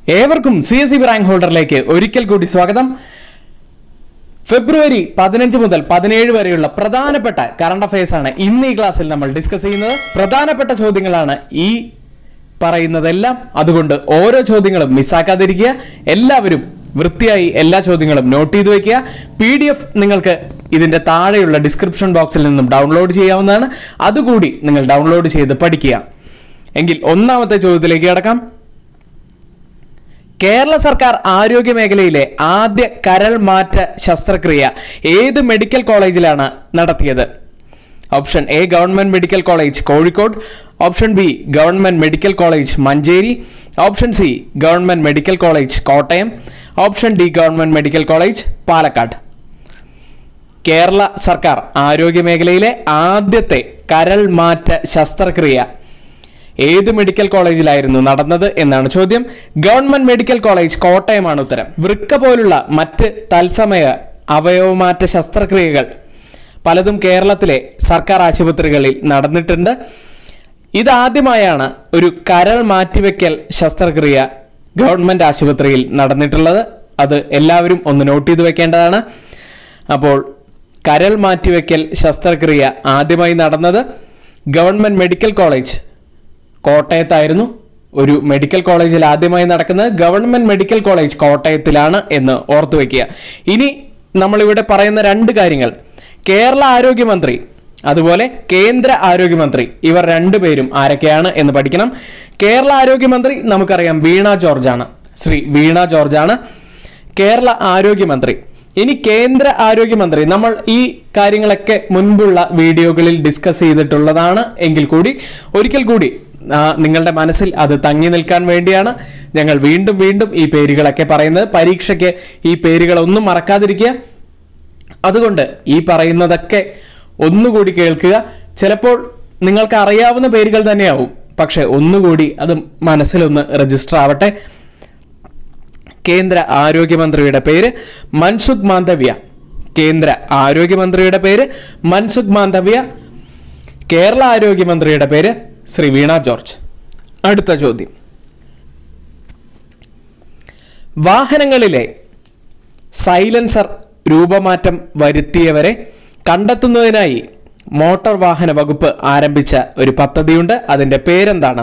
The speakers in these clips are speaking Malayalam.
ഏവർക്കും സി എസ് സി റാങ്ക് ഹോൾഡറിലേക്ക് ഒരിക്കൽ കൂടി സ്വാഗതം ഫെബ്രുവരി പതിനഞ്ച് മുതൽ പതിനേഴ് വരെയുള്ള പ്രധാനപ്പെട്ട കറണ്ട് അഫയേഴ്സ് ആണ് ഇന്ന് ഈ ക്ലാസ്സിൽ നമ്മൾ ഡിസ്കസ് ചെയ്യുന്നത് പ്രധാനപ്പെട്ട ചോദ്യങ്ങളാണ് ഈ പറയുന്നതെല്ലാം അതുകൊണ്ട് ഓരോ ചോദ്യങ്ങളും മിസ്സാക്കാതിരിക്കുക എല്ലാവരും വൃത്തിയായി എല്ലാ ചോദ്യങ്ങളും നോട്ട് ചെയ്തു വെക്കുക പി ഡി എഫ് നിങ്ങൾക്ക് ഇതിന്റെ താഴെയുള്ള ഡിസ്ക്രിപ്ഷൻ ബോക്സിൽ നിന്നും ഡൗൺലോഡ് ചെയ്യാവുന്നതാണ് അതുകൂടി നിങ്ങൾ ഡൗൺലോഡ് ചെയ്ത് പഠിക്കുക എങ്കിൽ ഒന്നാമത്തെ ചോദ്യത്തിലേക്ക് കിടക്കാം കേരള സർക്കാർ ആരോഗ്യ മേഖലയിലെ ആദ്യ കരൾ മാറ്റ ശസ്ത്രക്രിയ ഏത് മെഡിക്കൽ കോളേജിലാണ് നടത്തിയത് option A government medical college Kozhikode option B government medical college Manjeri option C government medical college Kottayam option D government medical college Palakkad Kerala സർക്കാർ ആരോഗ്യ മേഖലയിലെ ആദ്യത്തെ കരൾ മാറ്റ ശസ്ത്രക്രിയ ഏത് മെഡിക്കൽ കോളേജിലായിരുന്നു നടന്നത് എന്നാണ് ചോദ്യം ഗവൺമെന്റ് മെഡിക്കൽ കോളേജ് കോട്ടയമാണ് ഉത്തരം വൃക്ക പോലുള്ള മറ്റ് തത്സമയ അവയവമാറ്റ ശസ്ത്രക്രിയകൾ പലതും കേരളത്തിലെ സർക്കാർ ആശുപത്രികളിൽ നടന്നിട്ടുണ്ട് ഇതാദ്യമായാണ് ഒരു കരൾ മാറ്റിവെക്കൽ ശസ്ത്രക്രിയ ഗവൺമെന്റ് ആശുപത്രിയിൽ നടന്നിട്ടുള്ളത് അത് എല്ലാവരും ഒന്ന് നോട്ട് ചെയ്ത് വെക്കേണ്ടതാണ് അപ്പോൾ കരൾ മാറ്റിവെക്കൽ ശസ്ത്രക്രിയ ആദ്യമായി നടന്നത് ഗവൺമെന്റ് മെഡിക്കൽ കോളേജ് കോട്ടയത്തായിരുന്നു ഒരു മെഡിക്കൽ കോളേജിൽ ആദ്യമായി നടക്കുന്നത് ഗവൺമെന്റ് മെഡിക്കൽ കോളേജ് കോട്ടയത്തിലാണ് എന്ന് ഓർത്തു വെക്കുക ഇനി നമ്മളിവിടെ പറയുന്ന രണ്ട് കാര്യങ്ങൾ കേരള ആരോഗ്യമന്ത്രി അതുപോലെ കേന്ദ്ര ആരോഗ്യമന്ത്രി ഇവർ രണ്ടുപേരും ആരൊക്കെയാണ് എന്ന് പഠിക്കണം കേരള ആരോഗ്യമന്ത്രി നമുക്കറിയാം വീണ ജോർജ് ആണ് ശ്രീ വീണ ജോർജ് ആണ് കേരള ആരോഗ്യമന്ത്രി ഇനി കേന്ദ്ര ആരോഗ്യമന്ത്രി നമ്മൾ ഈ കാര്യങ്ങളൊക്കെ മുൻപുള്ള വീഡിയോകളിൽ ഡിസ്കസ് ചെയ്തിട്ടുള്ളതാണ് എങ്കിൽ കൂടി ഒരിക്കൽ കൂടി ആ, നിങ്ങളുടെ മനസ്സിൽ അത് തങ്ങി നിൽക്കാൻ വേണ്ടിയാണ് ഞങ്ങൾ വീണ്ടും വീണ്ടും ഈ പേരുകളൊക്കെ പറയുന്നത് പരീക്ഷയ്ക്ക് ഈ പേരുകളൊന്നും മറക്കാതിരിക്കുക അതുകൊണ്ട് ഈ പറയുന്നതൊക്കെ ഒന്നുകൂടി കേൾക്കുക ചിലപ്പോൾ നിങ്ങൾക്ക് അറിയാവുന്ന പേരുകൾ തന്നെയാവും പക്ഷെ ഒന്നുകൂടി അത് മനസ്സിലൊന്ന് രജിസ്റ്റർ ആവട്ടെ കേന്ദ്ര ആരോഗ്യമന്ത്രിയുടെ പേര് മൻസുഖ് മാണ്ഡവ്യ കേന്ദ്ര ആരോഗ്യമന്ത്രിയുടെ പേര് മൻസുഖ് മാണ്ഡവ്യ കേരള ആരോഗ്യമന്ത്രിയുടെ പേര് ശ്രീ വീണ ജോർജ് അടുത്ത ചോദ്യം വാഹനങ്ങളിലെ സൈലൻസർ രൂപമാറ്റം വരുത്തിയവരെ കണ്ടെത്തുന്നതിനായി മോട്ടോർ വാഹന വകുപ്പ് ആരംഭിച്ച ഒരു പദ്ധതിയുണ്ട് അതിന്റെ പേരെന്താണ്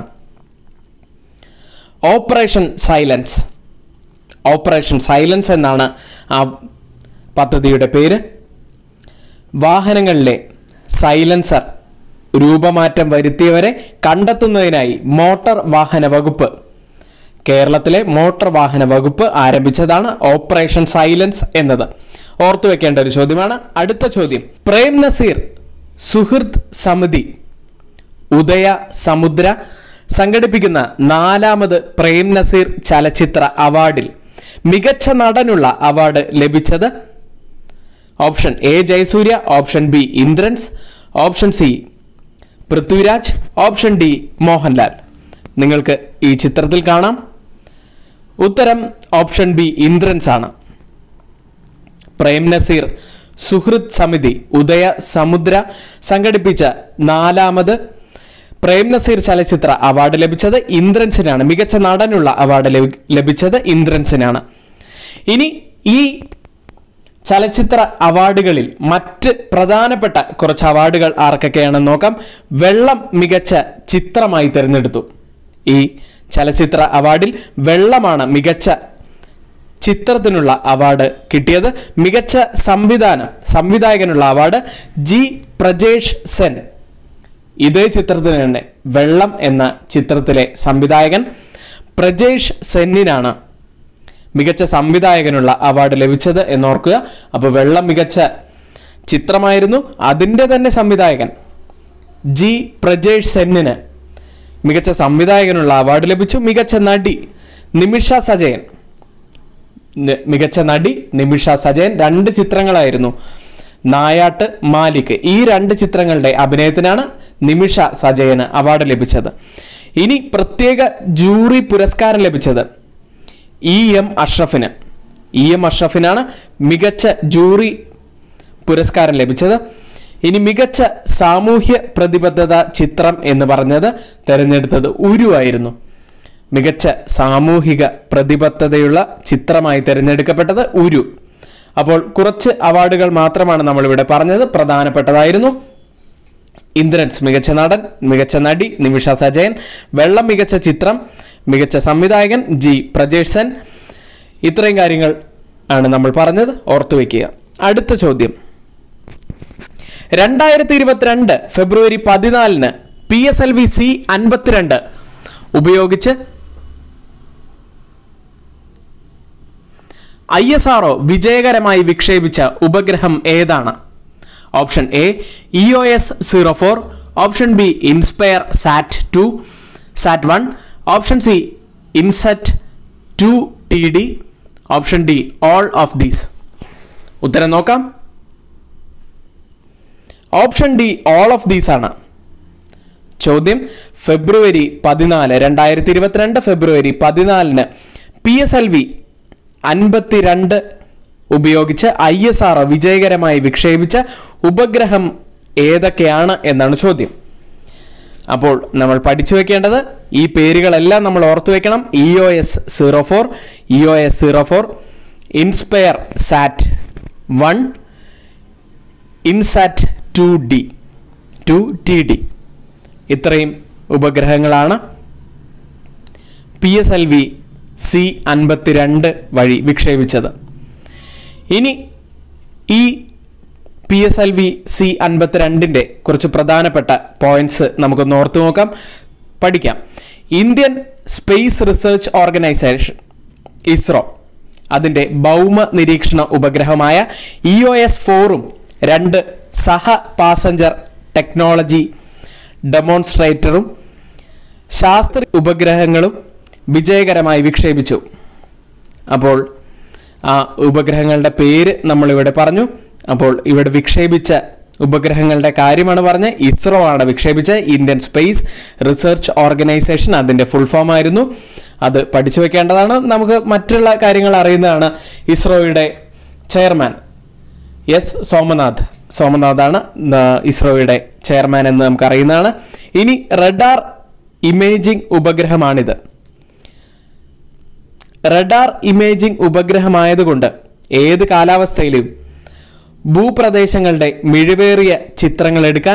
ഓപ്പറേഷൻ സൈലൻസ് ഓപ്പറേഷൻ സൈലൻസ് എന്നാണ് ആ പദ്ധതിയുടെ പേര് വാഹനങ്ങളിലെ സൈലൻസർ രൂപമാറ്റം വരുത്തിയവരെ കണ്ടെത്തുന്നതിനായി മോട്ടോർ വാഹന വകുപ്പ് കേരളത്തിലെ മോട്ടോർ വാഹന വകുപ്പ് ആരംഭിച്ചതാണ് ഓപ്പറേഷൻ സൈലൻസ് എന്നത് ഓർത്തു വെക്കേണ്ട ഒരു ചോദ്യമാണ് അടുത്ത ചോദ്യം പ്രേം നസീർ സുഹൃത്ത് സമിതി ഉദയ സമുദ്ര സംഘടിപ്പിക്കുന്ന നാലാമത് പ്രേം നസീർ ചലച്ചിത്ര അവാർഡിൽ മികച്ച നടനുള്ള അവാർഡ് ലഭിച്ചത് option A Jayasurya option B Indrans option C Prithviraj option D Mohanlal നിങ്ങൾക്ക് ഈ ചിത്രത്തിൽ കാണാം ഉത്തരം ഓപ്ഷൻ ബി ഇന്ദ്രൻസ് ആണ് പ്രേം നസീർ സുഹൃത്ത് സമിതി ഉദയ സമുദ്ര സംഘടിപ്പിച്ച നാലാമത് പ്രേം നസീർ ചലച്ചിത്ര അവാർഡ് ലഭിച്ചത് ഇന്ദ്രൻസിനാണ് മികച്ച നടനുള്ള അവാർഡ് ലഭി- ലഭിച്ചത് ഇന്ദ്രൻസിനാണ് ഇനി ഈ ചലച്ചിത്ര അവാർഡുകളിൽ മറ്റ് പ്രധാനപ്പെട്ട കുറച്ച് അവാർഡുകൾ ആർക്കൊക്കെയാണെന്ന് നോക്കാം വെള്ളം മികച്ച ചിത്രമായി തിരഞ്ഞെടുത്തു ഈ ചലച്ചിത്ര അവാർഡിൽ വെള്ളമാണ് മികച്ച ചിത്രത്തിനുള്ള അവാർഡ് കിട്ടിയത് മികച്ച സംവിധാനം സംവിധായകനുള്ള അവാർഡ് ജി പ്രജേഷ് സെൻ ഇതേ ചിത്രത്തിന് തന്നെ വെള്ളം എന്ന ചിത്രത്തിലെ സംവിധായകൻ പ്രജേഷ് സെന്നിനാണ് മികച്ച സംവിധായകനുള്ള അവാർഡ് ലഭിച്ചത് എന്നോർക്കുക അപ്പോൾ വെള്ളം മികച്ച ചിത്രമായിരുന്നു അതിൻ്റെ തന്നെ സംവിധായകൻ ജി പ്രജേഷ് സെന്നിന് മികച്ച സംവിധായകനുള്ള അവാർഡ് ലഭിച്ചു മികച്ച നടി നിമിഷ സജയൻ നി- മികച്ച നടി നിമിഷ സജയൻ രണ്ട് ചിത്രങ്ങളായിരുന്നു നായാട്ട് മാലിക് ഈ രണ്ട് ചിത്രങ്ങളുടെ അഭിനയത്തിനാണ് നിമിഷ സജയന് അവാർഡ് ലഭിച്ചത് ഇനി പ്രത്യേക ജൂറി പുരസ്കാരം ലഭിച്ചത് ഇ എം അഷ്റഫിന് ഇ എം അഷ്റഫിനാണ് മികച്ച ജൂറി പുരസ്കാരം ലഭിച്ചത് ഇനി മികച്ച സാമൂഹ്യ പ്രതിബദ്ധത ചിത്രം എന്ന് പറഞ്ഞത് തിരഞ്ഞെടുത്തത് ഉരു ആയിരുന്നു മികച്ച സാമൂഹിക പ്രതിബദ്ധതയുള്ള ചിത്രമായി തിരഞ്ഞെടുക്കപ്പെട്ടത് ഉരു അപ്പോൾ കുറച്ച് അവാർഡുകൾ മാത്രമാണ് നമ്മളിവിടെ പറഞ്ഞത് പ്രധാനപ്പെട്ടതായിരുന്നു ഇന്ദ്രൻസ് മികച്ച നടൻ മികച്ച നടി നിമിഷ സജയൻ വെള്ളം മികച്ച ചിത്രം മികച്ച സംവിധായകൻ ജി പ്രജേഷ് സെൻ ഇത്രയും കാര്യങ്ങൾ ആണ് നമ്മൾ പറഞ്ഞത് ഓർത്തു വയ്ക്കുക അടുത്ത ചോദ്യം രണ്ടായിരത്തി ഇരുപത്തിരണ്ട് ഫെബ്രുവരി പതിനാലിന് P S L V C അൻപത്തിരണ്ട് ഉപയോഗിച്ച് ഐ എസ് ആർ വിജയകരമായി വിക്ഷേപിച്ച ഉപഗ്രഹം ഏതാണ് option A E O S zero four option B inspire sat two sat one option C INSAT two T D option D all of these ഉത്തരം നോക്കാം option D all of these ആണ് ചോദ്യം ഫെബ്രുവരി പതിനാല് രണ്ടായിരത്തി ഇരുപത്തിരണ്ട് ഫെബ്രുവരി പതിനാലിന് പി എസ് എൽ വി അൻപത്തിരണ്ട് ഉപയോഗിച്ച് ഐ എസ് ആർ വിജയകരമായി വിക്ഷേപിച്ച ഉപഗ്രഹം ഏതൊക്കെയാണ് എന്നാണ് ചോദ്യം അപ്പോൾ നമ്മൾ പഠിച്ചു വെക്കേണ്ടത് ഈ പേരുകളെല്ലാം നമ്മൾ ഓർത്തു വെക്കണം E O S zero four E O S zero four inspire sat one INSAT two D two T D ഇത്രയും ഉപഗ്രഹങ്ങളാണ് P S L V C അൻപത്തിരണ്ട് വഴി വിക്ഷേപിച്ചത് ഇനി ഈ P S L V C അൻപത്തിരണ്ടിൻ്റെ കുറച്ച് പ്രധാനപ്പെട്ട പോയിന്റ്സ് നമുക്കൊന്ന് ഓർത്തു നോക്കാം പഠിക്കാം Indian space research organisation ISRO അതിൻ്റെ ഭൗമ നിരീക്ഷണ ഉപഗ്രഹമായ ഇ ഒ എസ് ഫോറും രണ്ട് സഹ പാസഞ്ചർ ടെക്നോളജി ഡെമോൺസ്ട്രേറ്ററും ശാസ്ത്ര ഉപഗ്രഹങ്ങളും വിജയകരമായി വിക്ഷേപിച്ചു അപ്പോൾ ആ ഉപഗ്രഹങ്ങളുടെ പേര് നമ്മളിവിടെ പറഞ്ഞു അപ്പോൾ ഇവിടെ വിക്ഷേപിച്ച ഉപഗ്രഹങ്ങളുടെ കാര്യമാണ് പറഞ്ഞ് ഇസ്രോ ആണ് വിക്ഷേപിച്ച ഇന്ത്യൻ സ്പേസ് റിസർച്ച് ഓർഗനൈസേഷൻ അതിൻ്റെ ഫുൾ ഫോം ആയിരുന്നു അത് പഠിച്ചു വെക്കേണ്ടതാണ് നമുക്ക് മറ്റുള്ള കാര്യങ്ങൾ അറിയുന്നതാണ് ഇസ്രോയുടെ ചെയർമാൻ എസ് സോമനാഥ് സോമനാഥാണ് ന- ഇസ്രോയുടെ ചെയർമാൻ എന്ന് നമുക്ക് അറിയുന്നതാണ് ഇനി റഡാർ ഇമേജിംഗ് ഉപഗ്രഹമാണിത് റഡാർ ഇമേജിംഗ് ഉപഗ്രഹമായതുകൊണ്ട് ഏത് കാലാവസ്ഥയിലും ഭൂപ്രദേശങ്ങളുടെ മിഴിവേറിയ ചിത്രങ്ങൾ എടുക്കാൻ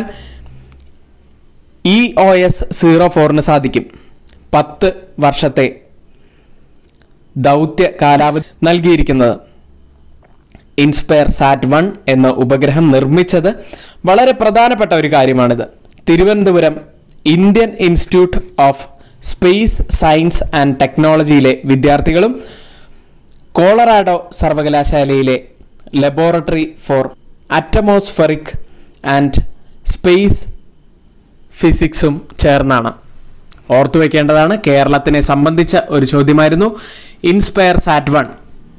ഇ ഒ എസ് സീറോ ഫോറിന് സാധിക്കും പത്ത് വർഷത്തെ ദൗത്യ കാലാവധി നൽകിയിരിക്കുന്നത് ഇൻസ്പയർ സാറ്റ് വൺ എന്ന ഉപഗ്രഹം നിർമ്മിച്ചത് വളരെ പ്രധാനപ്പെട്ട ഒരു കാര്യമാണിത് Thiruvananthapuram Indian institute of space science and ടെക്നോളജിയിലെ വിദ്യാർത്ഥികളും കോളറാഡോ സർവകലാശാലയിലെ laboratory for atmospheric and space ഫിസിക്സും ചേർന്നാണ് ഓർത്തു വയ്ക്കേണ്ടതാണ് കേരളത്തിനെ സംബന്ധിച്ച ഒരു ചോദ്യമായിരുന്നു ഇൻസ്പയർ സാറ്റ് വൺ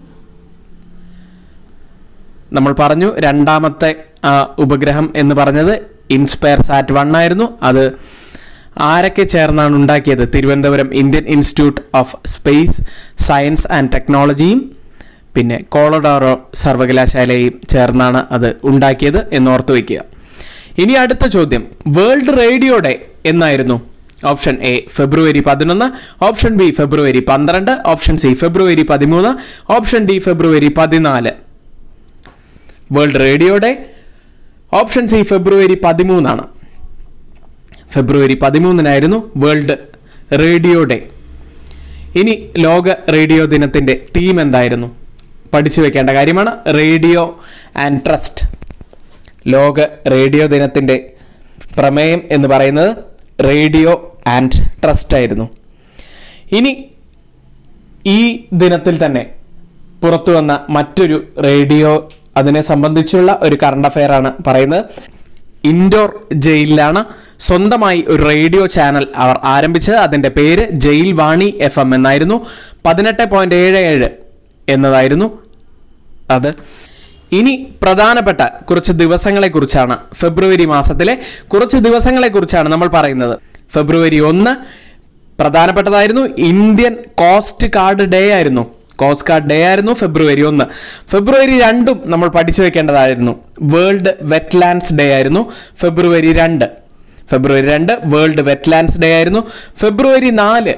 നമ്മൾ പറഞ്ഞു രണ്ടാമത്തെ ആ, ഉപഗ്രഹം എന്ന് പറഞ്ഞത് ഇൻസ്പയർ സാറ്റ് വൺ ആയിരുന്നു അത് ആരൊക്കെ ചേർന്നാണ് ഉണ്ടാക്കിയത് Thiruvananthapuram Indian institute of space science and ടെക്നോളജിയും പിന്നെ കോളഡോറോ സർവകലാശാലയും ചേർന്നാണ് അത് ഉണ്ടാക്കിയത് എന്ന് ഓർത്ത് വയ്ക്കുക ഇനി അടുത്ത ചോദ്യം വേൾഡ് റേഡിയോ ഡേ എന്നായിരുന്നു ഓപ്ഷൻ എ ഫെബ്രുവരി പതിനൊന്ന് ഓപ്ഷൻ ബി ഫെബ്രുവരി പന്ത്രണ്ട് ഓപ്ഷൻ സി ഫെബ്രുവരി പതിമൂന്ന് ഓപ്ഷൻ ഡി ഫെബ്രുവരി പതിനാല് world radio day option C ഫെബ്രുവരി പതിമൂന്നാണ് ഫെബ്രുവരി പതിമൂന്നിനായിരുന്നു വേൾഡ് റേഡിയോ ഡേ ഇനി ലോക റേഡിയോ ദിനത്തിൻ്റെ തീം എന്തായിരുന്നു പഠിച്ചു വെക്കേണ്ട കാര്യമാണ് റേഡിയോ ആൻഡ് ട്രസ്റ്റ് ലോക റേഡിയോ ദിനത്തിൻ്റെ പ്രമേയം എന്ന് പറയുന്നത് റേഡിയോ ആൻഡ് ട്രസ്റ്റ് ആയിരുന്നു ഇനി ഈ ദിനത്തിൽ തന്നെ പുറത്തു വന്ന മറ്റൊരു റേഡിയോ അതിനെ സംബന്ധിച്ചുള്ള ഒരു കറണ്ട് അഫയർ ആണ് പറയുന്നത് ഇൻഡോർ ജയിലിലാണ് സ്വന്തമായി ഒരു റേഡിയോ ചാനൽ അവർ ആരംഭിച്ചത് അതിൻ്റെ പേര് ജയിൽ വാണി എഫ് എം എന്നായിരുന്നു പതിനെട്ട് പോയിന്റ് ഏഴ് ഏഴ് എന്നതായിരുന്നു അത് ഇനി പ്രധാനപ്പെട്ട കുറച്ച് ദിവസങ്ങളെക്കുറിച്ചാണ് ഫെബ്രുവരി മാസത്തിലെ കുറച്ച് ദിവസങ്ങളെക്കുറിച്ചാണ് നമ്മൾ പറയുന്നത് ഫെബ്രുവരി ഒന്ന് പ്രധാനപ്പെട്ടതായിരുന്നു ഇന്ത്യൻ കോസ്റ്റ് കാർഡ് ഡേ ആയിരുന്നു കോസ്റ്റ് കാർഡ് ഡേ ആയിരുന്നു ഫെബ്രുവരി ഒന്ന് ഫെബ്രുവരി രണ്ടും നമ്മൾ പഠിച്ചു വെക്കേണ്ടതായിരുന്നു വേൾഡ് വെറ്റ്ലാൻഡ്സ് ഡേ ആയിരുന്നു ഫെബ്രുവരി രണ്ട് ഫെബ്രുവരി രണ്ട് വേൾഡ് വെറ്റ്ലാൻഡ്സ് ഡേ ആയിരുന്നു ഫെബ്രുവരി നാല്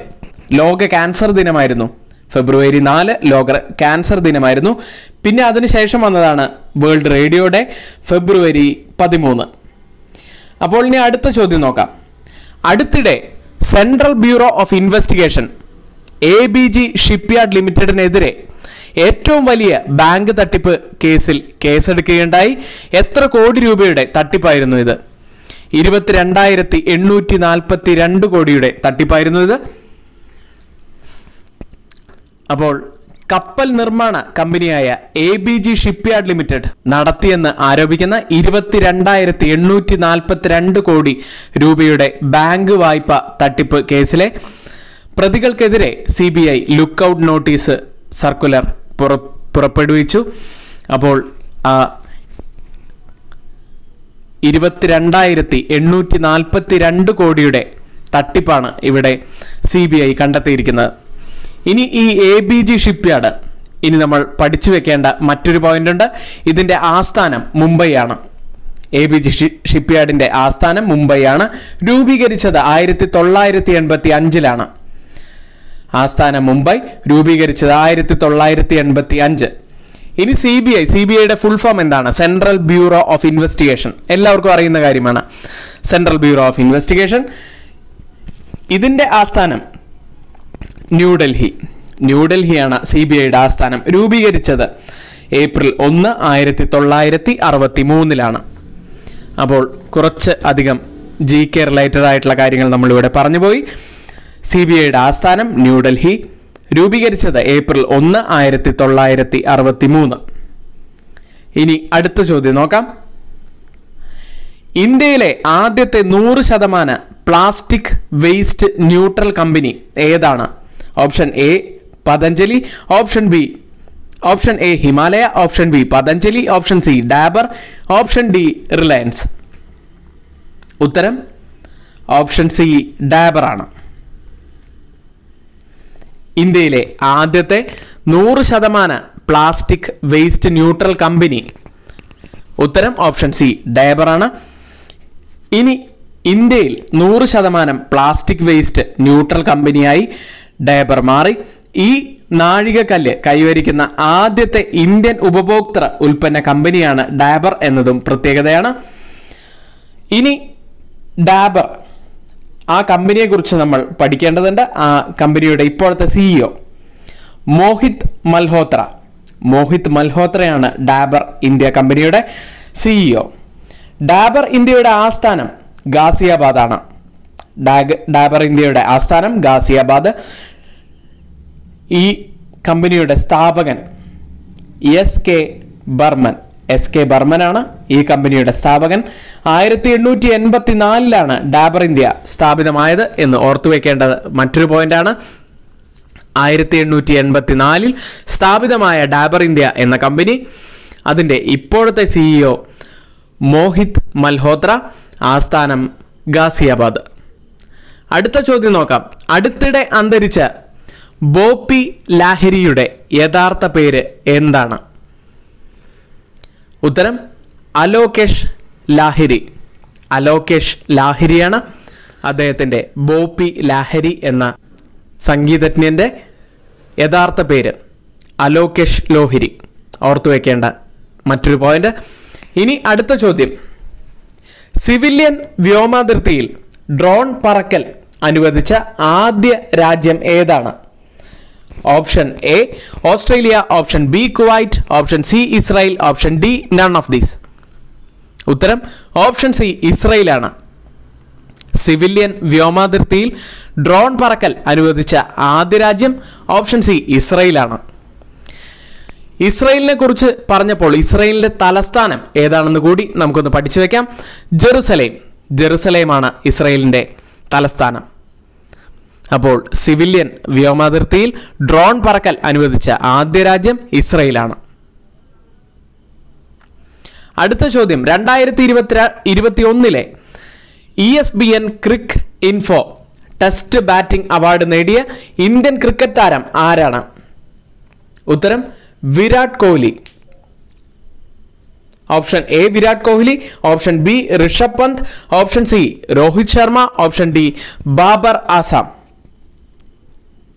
ലോക ക്യാൻസർ ദിനമായിരുന്നു ഫെബ്രുവരി നാല് ലോക ക്യാൻസർ ദിനമായിരുന്നു പിന്നെ അതിനുശേഷം വന്നതാണ് വേൾഡ് റേഡിയോ ഡേ ഫെബ്രുവരി പതിമൂന്ന് അപ്പോൾ ഇനി അടുത്ത ചോദ്യം നോക്കാം അടുത്തിടെ central bureau of investigation A B G shipyard ലിമിറ്റഡിനെതിരെ ഏറ്റവും വലിയ ബാങ്ക് തട്ടിപ്പ് കേസിൽ കേസെടുക്കുകയുണ്ടായി എത്ര കോടി രൂപയുടെ തട്ടിപ്പായിരുന്നു ഇത് ഇരുപത്തിരണ്ടായിരത്തി എണ്ണൂറ്റി നാൽപ്പത്തി രണ്ട് കോടിയുടെ തട്ടിപ്പായിരുന്നു ഇത് അപ്പോൾ കപ്പൽ നിർമ്മാണ കമ്പനിയായ A B G shipyard limited നടത്തിയെന്ന് ആരോപിക്കുന്ന ഇരുപത്തിരണ്ടായിരത്തി എണ്ണൂറ്റി നാൽപ്പത്തിരണ്ട് കോടി രൂപയുടെ ബാങ്ക് വായ്പ തട്ടിപ്പ് കേസിലെ പ്രതികൾക്കെതിരെ C B I lookout notice circular പുറ പുറപ്പെടുവിച്ചു അപ്പോൾ ആ ഇരുപത്തിരണ്ടായിരത്തി എണ്ണൂറ്റി നാൽപ്പത്തി രണ്ട് കോടിയുടെ തട്ടിപ്പാണ് ഇവിടെ സി ബി ഐ കണ്ടെത്തിയിരിക്കുന്നത് ഇനി ഈ എ ബി ജി ഷിപ്പ്യാർഡ് ഇനി നമ്മൾ പഠിച്ചു വെക്കേണ്ട മറ്റൊരു പോയിന്റ് ഉണ്ട് ഇതിന്റെ ആസ്ഥാനം മുംബൈയാണ് എ ബി ജി ഷിപ്പ്യാർഡിന്റെ ആസ്ഥാനം മുംബൈയാണ് രൂപീകരിച്ചത് ആയിരത്തി തൊള്ളായിരത്തി എൺപത്തി അഞ്ചിലാണ് ആസ്ഥാനം മുംബൈ രൂപീകരിച്ചത് ആയിരത്തി തൊള്ളായിരത്തി എൺപത്തി അഞ്ച് ഇനി C B I C B ഐയുടെ ഫുൾ ഫോം എന്താണ് സെൻട്രൽ ബ്യൂറോ ഓഫ് ഇൻവെസ്റ്റിഗേഷൻ എല്ലാവർക്കും അറിയുന്ന കാര്യമാണ് സെൻട്രൽ ബ്യൂറോ ഓഫ് ഇൻവെസ്റ്റിഗേഷൻ ഇതിന്റെ ആസ്ഥാനം ന്യൂഡൽഹി ന്യൂഡൽഹിയാണ് സി ബി ഐയുടെ ആസ്ഥാനം രൂപീകരിച്ചത് ഏപ്രിൽ ഒന്ന് ആയിരത്തി തൊള്ളായിരത്തി അറുപത്തി മൂന്നിലാണ് അപ്പോൾ കുറച്ച് അധികം ജി കെ റിലേറ്റഡ് ആയിട്ടുള്ള കാര്യങ്ങൾ നമ്മളിവിടെ പറഞ്ഞുപോയി സി ബി ഐയുടെ ആസ്ഥാനം ന്യൂഡൽഹി രൂപീകരിച്ചത് ഏപ്രിൽ ഒന്ന് ആയിരത്തി തൊള്ളായിരത്തി അറുപത്തി മൂന്ന് ഇനി അടുത്ത ചോദ്യം നോക്കാം ഇന്ത്യയിലെ ആദ്യത്തെ നൂറ് ശതമാന പ്ലാസ്റ്റിക് വേസ്റ്റ് ന്യൂട്രൽ കമ്പനി ഏതാണ് option A Patanjali option B option A Himalaya option B Patanjali option C Dabur option D Reliance ഉത്തരം ഓപ്ഷൻ സി ഡാബർ ആണ് ഇന്ത്യയിലെ ആദ്യത്തെ നൂറ് ശതമാന പ്ലാസ്റ്റിക് വേസ്റ്റ് ന്യൂട്രൽ കമ്പനി ഉത്തരം ഓപ്ഷൻ സി ഡയബറാണ് ഇനി ഇന്ത്യയിൽ നൂറ് ശതമാനം പ്ലാസ്റ്റിക് വേസ്റ്റ് ന്യൂട്രൽ കമ്പനിയായി ഡയബർ മാറി ഈ നാഴികക്കല്ല് കൈവരിക്കുന്ന ആദ്യത്തെ ഇന്ത്യൻ ഉപഭോക്തൃ ഉൽപ്പന്ന കമ്പനിയാണ് ഡാബർ എന്നതും പ്രത്യേകതയാണ് ഇനി ഡാബർ ആ കമ്പനിയെക്കുറിച്ച് നമ്മൾ പഠിക്കേണ്ടതുണ്ട് ആ കമ്പനിയുടെ ഇപ്പോഴത്തെ സിഇഒ മോഹിത് മൽഹോത്ര മോഹിത് മൽഹോത്രയാണ് ഡാബർ ഇന്ത്യ കമ്പനിയുടെ സിഇഒ ഡാബർ ഇന്ത്യയുടെ ആസ്ഥാനം ഗാസിയാബാദാണ് ഡാഗ് ഡാബർ ഇന്ത്യയുടെ ആസ്ഥാനം ഗാസിയാബാദ് ഈ കമ്പനിയുടെ സ്ഥാപകൻ S K Burman S K ബർമനാണ് ഈ കമ്പനിയുടെ സ്ഥാപകൻ ആയിരത്തി എണ്ണൂറ്റി എൺപത്തി നാലിലാണ് ഡാബർ ഇന്ത്യ സ്ഥാപിതമായത് എന്ന് ഓർത്തുവെക്കേണ്ടത് മറ്റൊരു പോയിന്റാണ് ആയിരത്തി എണ്ണൂറ്റി എൺപത്തി നാലിൽ സ്ഥാപിതമായ ഡാബർ ഇന്ത്യ എന്ന കമ്പനി അതിൻ്റെ ഇപ്പോഴത്തെ സിഇഒ മോഹിത് മൽഹോത്ര ആസ്ഥാനം ഗാസിയാബാദ് അടുത്ത ചോദ്യം നോക്കാം അടുത്തിടെ അന്തരിച്ച ബോപ്പി ലാഹിരിയുടെ യഥാർത്ഥ പേര് എന്താണ് ഉത്തരം അലോകേഷ് ലാഹിരി അലോകേഷ് ലാഹിരിയാണ് അദ്ദേഹത്തിൻ്റെ ബോപ്പി ലാഹിരി എന്ന സംഗീതജ്ഞൻ്റെ യഥാർത്ഥ പേര് അലോകേഷ് ലോഹിരി ഓർത്തു വയ്ക്കേണ്ട മറ്റൊരു പോയിന്റ് ഇനി അടുത്ത ചോദ്യം സിവിലിയൻ വ്യോമാതിർത്തിയിൽ ഡ്രോൺ പറക്കൽ അനുവദിച്ച ആദ്യ രാജ്യം ഏതാണ് option A Australia option B Kuwait option C Israel option D none of these ഉത്തരം ഓപ്ഷൻ സി ഇസ്രായേലാണ് സിവിലിയൻ വ്യോമാതിർത്തിയിൽ ഡ്രോൺ പറക്കൽ അനുവദിച്ച ആദ്യ രാജ്യം ഓപ്ഷൻ സി ഇസ്രായേലാണ് ഇസ്രായേലിനെ കുറിച്ച് പറഞ്ഞപ്പോൾ ഇസ്രായേലിന്റെ തലസ്ഥാനം ഏതാണെന്ന് കൂടി നമുക്കൊന്ന് പഠിച്ചു വെക്കാം ജെറുസലേം ജെറുസലേമാണ് ഇസ്രായേലിന്റെ തലസ്ഥാനം അപ്പോൾ സിവിലിയൻ വ്യോമാതിർത്തിയിൽ ഡ്രോൺ പറക്കൽ അനുവദിച്ച ആദ്യ രാജ്യം ഇസ്രയേലാണ് അടുത്ത ചോദ്യം രണ്ടായിരത്തി ഇരുപത്തി ഇരുപത്തി ഒന്നിലെ E S P N Cricinfo test batting award നേടിയ ഇന്ത്യൻ ക്രിക്കറ്റ് താരം ആരാണ് ഉത്തരം Virat Kohli option A Virat Kohli option B Rishabh Pant option C Rohit Sharma option D Babar Azam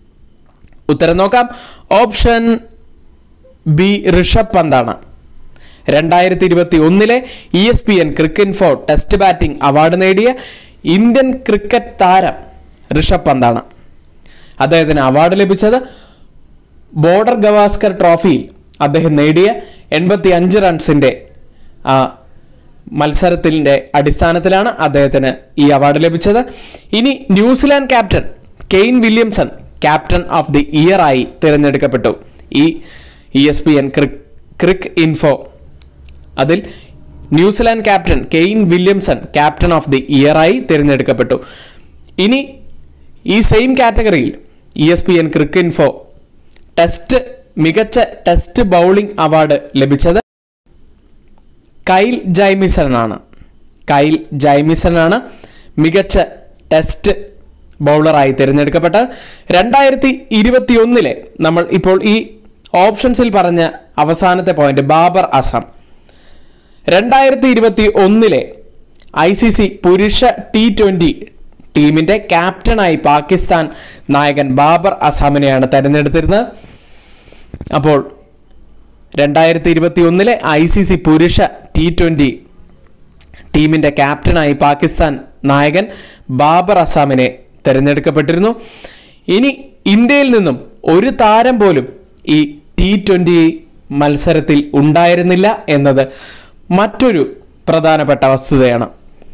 ഉത്തരം നോക്കാം ഓപ്ഷൻ ബി ഋഷഭ് പന്താണ് രണ്ടായിരത്തി ഇരുപത്തി ഒന്നിലെ E S P N Cricinfo test batting award നേടിയ ഇന്ത്യൻ ക്രിക്കറ്റ് താരം ഋഷഭ് പന്താണ് അദ്ദേഹത്തിന് അവാർഡ് ലഭിച്ചത് ബോർഡർ ഗവാസ്കർ ട്രോഫിയിൽ അദ്ദേഹം നേടിയ എൺപത്തി അഞ്ച് റൺസിൻ്റെ ആ മത്സരത്തിൻ്റെ അടിസ്ഥാനത്തിലാണ് അദ്ദേഹത്തിന് ഈ അവാർഡ് ലഭിച്ചത് ഇനി New Zealand captain Kane Williamson captain of the year ആയി തിരഞ്ഞെടുക്കപ്പെട്ടു ഈ E S P N cric Cricinfo അതിൽ New Zealand captain Kane Williamson captain of the year ആയി തിരഞ്ഞെടുക്കപ്പെട്ടു ഇനി ഈ സെയിം കാറ്റഗറിയിൽ E S P N Cricinfo test മികച്ച ടെസ്റ്റ് ബൗളിംഗ് അവാർഡ് ലഭിച്ചത് കൈൽ ജൈമിസനാണ് കൈൽ ജൈമിസനാണ് മികച്ച ടെസ്റ്റ് ബൗളറായി തിരഞ്ഞെടുക്കപ്പെട്ടത് രണ്ടായിരത്തി ഇരുപത്തി ഒന്നിലെ നമ്മൾ ഇപ്പോൾ ഈ ഓപ്ഷൻസിൽ പറഞ്ഞ അവസാനത്തെ പോയിന്റ് ബാബർ അസം രണ്ടായിരത്തി ഇരുപത്തി ഒന്നിലെ ഐ സി സി പുരുഷ ടി ട്വൻ്റി ടീമിൻ്റെ ക്യാപ്റ്റനായി പാകിസ്ഥാൻ നായകൻ ബാബർ അസാമിനെയാണ് തെരഞ്ഞെടുത്തിരുന്നത് അപ്പോൾ രണ്ടായിരത്തി ഇരുപത്തി ഒന്നിലെ ഐ സി സി പുരുഷ ടി ട്വൻ്റി ടീമിൻ്റെ ക്യാപ്റ്റനായി പാകിസ്ഥാൻ നായകൻ ബാബർ അസാമിനെ തിരഞ്ഞെടുക്കപ്പെട്ടിരുന്നു ഇനി ഇന്ത്യയിൽ നിന്നും ഒരു താരം പോലും ഈ ടി ട്വൻ്റി മത്സരത്തിൽ ഉണ്ടായിരുന്നില്ല എന്നത് മറ്റൊരു പ്രധാനപ്പെട്ട വസ്തുതയാണ്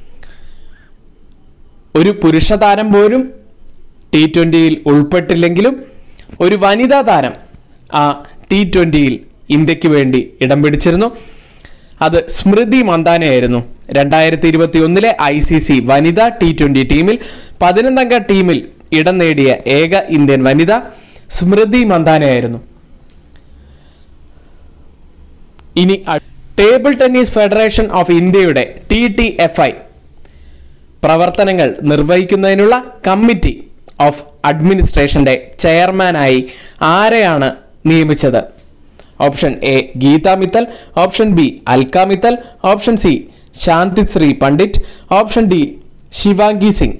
ഒരു പുരുഷ താരം പോലും ടി ട്വൻ്റിയിൽ ഉൾപ്പെട്ടില്ലെങ്കിലും ഒരു വനിതാ താരം ആ ടി ട്വൻ്റിയിൽ ഇന്ത്യക്ക് വേണ്ടി ഇടം പിടിച്ചിരുന്നു അത് സ്മൃതി മന്ദാനയായിരുന്നു രണ്ടായിരത്തി ഇരുപത്തി ഒന്നിലെ ഐ സി സി വനിതാ ടി ട്വൻ്റി ടീമിൽ പതിനൊന്നംഗ ടീമിൽ ഇടം നേടിയ ഏക ഇന്ത്യൻ വനിത സ്മൃതി മന്ദാനയായിരുന്നു ഇനി അ- ടേബിൾ ടെന്നീസ് ഫെഡറേഷൻ ഓഫ് ഇന്ത്യയുടെ ടി ടി എഫ് ഐ പ്രവർത്തനങ്ങൾ നിർവഹിക്കുന്നതിനുള്ള കമ്മിറ്റി ഓഫ് അഡ്മിനിസ്ട്രേഷന്റെ ചെയർമാനായി ആരെയാണ് നിയമിച്ചത് option A Geeta Mittal option B Alka Mittal option C Santishree Pandit option D Shivangi Singh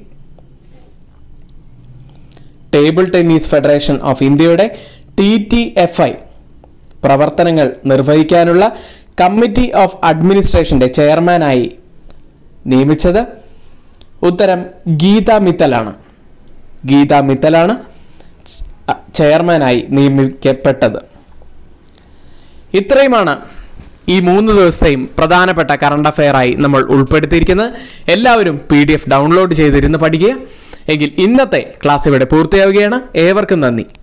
table tennis federation of ഇന്ത്യയുടെ ടി ടി എഫ് ഐ പ്രവർത്തനങ്ങൾ നിർവഹിക്കാനുള്ള കമ്മിറ്റി ഓഫ് അഡ്മിനിസ്ട്രേഷന്റെ ചെയർമാനായി നിയമിച്ചത് ഉത്തരം ഗീത മിത്തലാണ് ഗീത മിത്തലാണ് ചെയർമാനായി നിയമിക്കപ്പെട്ടത് ഇത്രയുമാണ് ഈ മൂന്ന് ദിവസത്തെയും പ്രധാനപ്പെട്ട കറണ്ട് അഫെയറായി നമ്മൾ ഉൾപ്പെടുത്തിയിരിക്കുന്നത് എല്ലാവരും പി ഡി എഫ് ഡൗൺലോഡ് ചെയ്തിരുന്ന് പഠിക്കുക എങ്കിൽ ഇന്നത്തെ ക്ലാസ് ഇവിടെ പൂർത്തിയാവുകയാണ് ഏവർക്കും നന്ദി